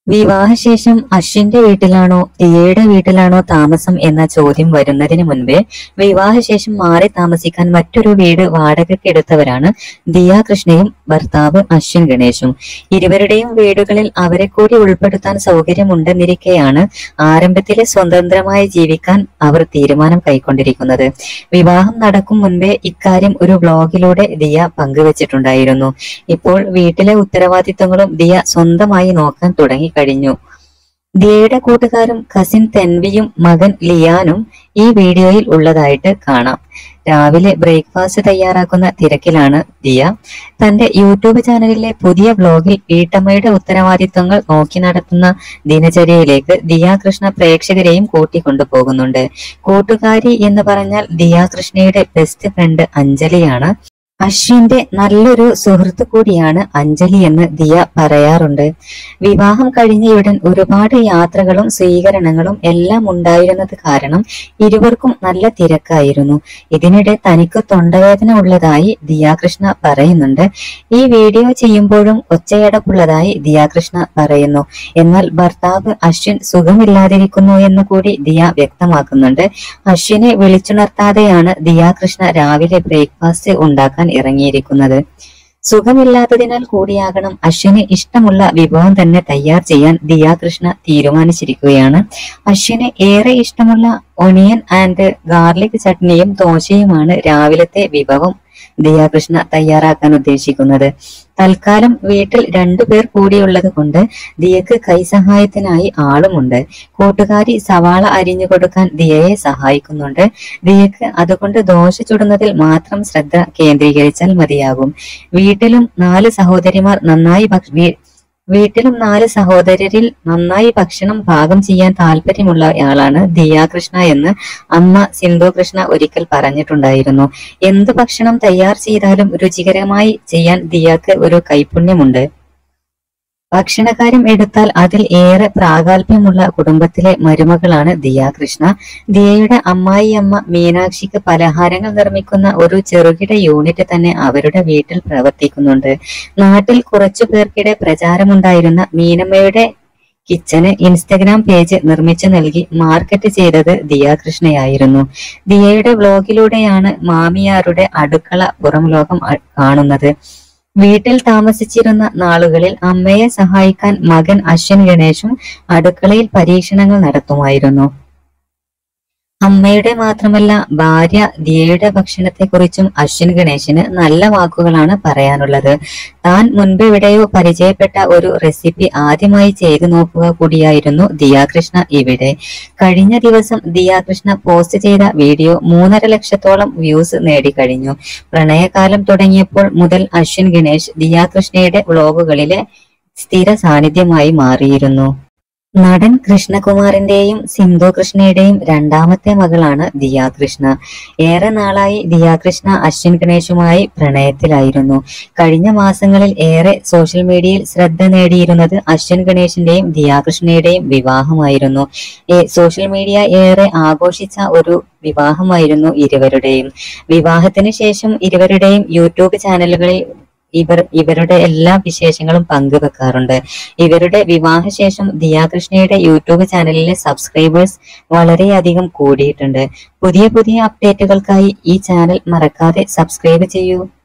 വിവാഹശേഷം അശ്വിന്റെ വീട്ടിലാണോ ദിയയുടെ വീട്ടിലാണോ താമസം എന്ന ചോദ്യം വരുന്നതിന് മുൻപേ വിവാഹശേഷം മാറി താമസിക്കാൻ മറ്റൊരു വീട് വാടകയ്ക്ക് എടുത്തവരാണ് ദിയ കൃഷ്ണയും ഭർത്താവ് അശ്വിൻ ഗണേശും ഇരുവരുടെയും വീടുകളിൽ അവരെ കൂടി ഉൾപ്പെടുത്താൻ സൗകര്യമുണ്ടെന്നിരിക്കെയാണ് ആരംഭത്തിലെ സ്വതന്ത്രമായി ജീവിക്കാൻ അവർ തീരുമാനം കൈക്കൊണ്ടിരിക്കുന്നത് വിവാഹം നടക്കും മുൻപേ ഇക്കാര്യം ഒരു വ്ലോഗിലൂടെ ദിയ പങ്കുവച്ചിട്ടുണ്ടായിരുന്നു ഇപ്പോൾ വീട്ടിലെ ഉത്തരവാദിത്തങ്ങളും ദിയ സ്വന്തമായി നോക്കാൻ തുടങ്ങിക്കഴിഞ്ഞു ദിയയുടെ കൂട്ടുകാരും കസിൻ തെൻവിയും മകൻ ലിയാനും ഈ വീഡിയോയിൽ ഉള്ളതായിട്ട് കാണാം രാവിലെ ബ്രേക്ക്ഫാസ്റ്റ് തയ്യാറാക്കുന്ന തിരക്കിലാണ് ദിയ തന്റെ യൂട്യൂബ് ചാനലിലെ പുതിയ വ്ലോഗിൽ വീട്ടമ്മയുടെ ഉത്തരവാദിത്തങ്ങൾ നോക്കി നടത്തുന്ന ദിനചര്യയിലേക്ക് ദിയ കൃഷ്ണ പ്രേക്ഷകരെയും കൂട്ടിക്കൊണ്ടുപോകുന്നുണ്ട് കൂട്ടുകാരി എന്ന് പറഞ്ഞാൽ ദിയ കൃഷ്ണയുടെ ബെസ്റ്റ് ഫ്രണ്ട് അഞ്ജലിയാണ് അശ്വിന്റെ നല്ലൊരു സുഹൃത്ത് കൂടിയാണ് അഞ്ജലി എന്ന് ദിയ പറയാറുണ്ട് വിവാഹം കഴിഞ്ഞയുടൻ ഒരുപാട് യാത്രകളും സ്വീകരണങ്ങളും എല്ലാം ഉണ്ടായിരുന്നത് കാരണം ഇരുവർക്കും നല്ല തിരക്കായിരുന്നു ഇതിനിടെ തനിക്ക് തൊണ്ടവേദന ഉള്ളതായി ദിയാകൃഷ്ണ പറയുന്നുണ്ട് ഈ വീഡിയോ ചെയ്യുമ്പോഴും ഒച്ചയടപ്പുള്ളതായി ദിയാകൃഷ്ണ പറയുന്നു എന്നാൽ ഭർത്താവ് അശ്വിൻ സുഖമില്ലാതിരിക്കുന്നു എന്ന് കൂടി ദിയ വ്യക്തമാക്കുന്നുണ്ട് അശ്വിനെ വിളിച്ചുണർത്താതെയാണ് ദിയാകൃഷ്ണ രാവിലെ ബ്രേക്ക്ഫാസ്റ്റ് ഉണ്ടാക്കാൻ ഇറങ്ങിയിരിക്കുന്നത് സുഖമില്ലാത്തതിനാൽ കൂടിയാകണം അശ്വിന് ഇഷ്ടമുള്ള വിഭവം തന്നെ തയ്യാർ ചെയ്യാൻ ദിയാകൃഷ്ണ തീരുമാനിച്ചിരിക്കുകയാണ് അശ്വിന് ഏറെ ഇഷ്ടമുള്ള ഒണിയൻ ആൻഡ് ഗാർലിക് ചട്നിയും ദോശയുമാണ് രാവിലത്തെ വിഭവം ദിയാകൃഷ്ണ തയ്യാറാക്കാൻ ഉദ്ദേശിക്കുന്നത് തൽക്കാലം വീട്ടിൽ രണ്ടുപേർ കൂടിയുള്ളത് കൊണ്ട് ദിയക്ക് കൈസഹായത്തിനായി ആളുമുണ്ട് കൂട്ടുകാരി സവാള അരിഞ്ഞു കൊടുക്കാൻ ദിയയെ സഹായിക്കുന്നുണ്ട് ദിയക്ക് അതുകൊണ്ട് ദോശ ചുടുന്നതിൽ മാത്രം ശ്രദ്ധ കേന്ദ്രീകരിച്ചാൽ മതിയാകും വീട്ടിലും നാല് സഹോദരിമാർ നന്നായി ഭക്ഷ- വീ- വീട്ടിലും നാല് സഹോദരരിൽ നന്നായി ഭക്ഷണം പാകം ചെയ്യാൻ താല്പര്യമുള്ളയാളാണ് ദിയ കൃഷ്ണ എന്ന് അമ്മ സിന്ധു കൃഷ്ണ ഒരിക്കൽ പറഞ്ഞിട്ടുണ്ടായിരുന്നു എന്ത് ഭക്ഷണം തയ്യാർ ചെയ്താലും രുചികരമായി ചെയ്യാൻ ദിയക്ക് ഒരു കൈപുണ്യമുണ്ട് ഭക്ഷണകാര്യം എടുത്താൽ അതിൽ ഏറെ പ്രാഗൽഭ്യമുള്ള കുടുംബത്തിലെ മരുമകളാണ് ദിയ കൃഷ്ണ ദിയയുടെ അമ്മായിയമ്മ മീനാക്ഷിക്ക് പലഹാരങ്ങൾ നിർമ്മിക്കുന്ന ഒരു ചെറുകിട യൂണിറ്റ് തന്നെ അവരുടെ വീട്ടിൽ പ്രവർത്തിക്കുന്നുണ്ട് നാട്ടിൽ കുറച്ചു പേർക്കിടെ പ്രചാരമുണ്ടായിരുന്ന മീനമ്മയുടെ കിച്ചന് ഇൻസ്റ്റഗ്രാം പേജ് നിർമ്മിച്ചു നൽകി മാർക്കറ്റ് ചെയ്തത് ദിയ കൃഷ്ണയായിരുന്നു ദിയയുടെ വ്ലോഗിലൂടെയാണ് മാമിയാരുടെ അടുക്കള പുറം ലോകം അ- കാണുന്നത് വീട്ടിൽ താമസിച്ചിരുന്ന നാളുകളിൽ അമ്മയെ സഹായിക്കാൻ മകൻ അശ്വൻ ഗണേശും അടുക്കളയിൽ പരീക്ഷണങ്ങൾ നടത്തുമായിരുന്നു അമ്മയുടെ മാത്രമല്ല ഭാര്യ ദിയയുടെ ഭക്ഷണത്തെക്കുറിച്ചും അശ്വിൻ ഗണേശന് നല്ല വാക്കുകളാണ് പറയാനുള്ളത് താൻ മുൻപ് എവിടെയോ പരിചയപ്പെട്ട ഒരു റെസിപ്പി ആദ്യമായി ചെയ്തു നോക്കുക കൂടിയായിരുന്നു ദിയാകൃഷ്ണ ഇവിടെ കഴിഞ്ഞ ദിവസം ദിയാകൃഷ്ണ പോസ്റ്റ് ചെയ്ത വീഡിയോ മൂന്നര ലക്ഷത്തോളം വ്യൂസ് നേടിക്കഴിഞ്ഞു പ്രണയകാലം തുടങ്ങിയപ്പോൾ മുതൽ അശ്വിൻ ഗണേഷ് ദിയാകൃഷ്ണയുടെ വ്ളോഗുകളിലെ സ്ഥിര സാന്നിധ്യമായി മാറിയിരുന്നു നടൻ കൃഷ്ണകുമാറിന്റെയും സിന്ധു കൃഷ്ണയുടെയും രണ്ടാമത്തെ മകളാണ് ദിയ കൃഷ്ണ ഏറെ നാളായി ദിയ കൃഷ്ണ അശ്വിൻ ഗണേശുമായി പ്രണയത്തിലായിരുന്നു കഴിഞ്ഞ മാസങ്ങളിൽ ഏറെ സോഷ്യൽ മീഡിയയിൽ ശ്രദ്ധ നേടിയിരുന്നത് അശ്വിൻ ഗണേശിന്റെയും ദിയ കൃഷ്ണയുടെയും വിവാഹമായിരുന്നു ഏ- സോഷ്യൽ മീഡിയ ഏറെ ആഘോഷിച്ച ഒരു വിവാഹമായിരുന്നു ഇരുവരുടെയും വിവാഹത്തിന് ശേഷം ഇരുവരുടെയും യൂട്യൂബ് ചാനലുകളിൽ ഇവർ ഇവരുടെ എല്ലാ വിശേഷങ്ങളും പങ്കുവെക്കാറുണ്ട് ഇവരുടെ വിവാഹശേഷം ദിയാകൃഷ്ണയുടെ യൂട്യൂബ് ചാനലിലെ സബ്സ്ക്രൈബേഴ്സ് വളരെയധികം കൂടിയിട്ടുണ്ട് പുതിയ പുതിയ അപ്ഡേറ്റുകൾക്കായി ഈ ചാനൽ മറക്കാതെ സബ്സ്ക്രൈബ് ചെയ്യൂ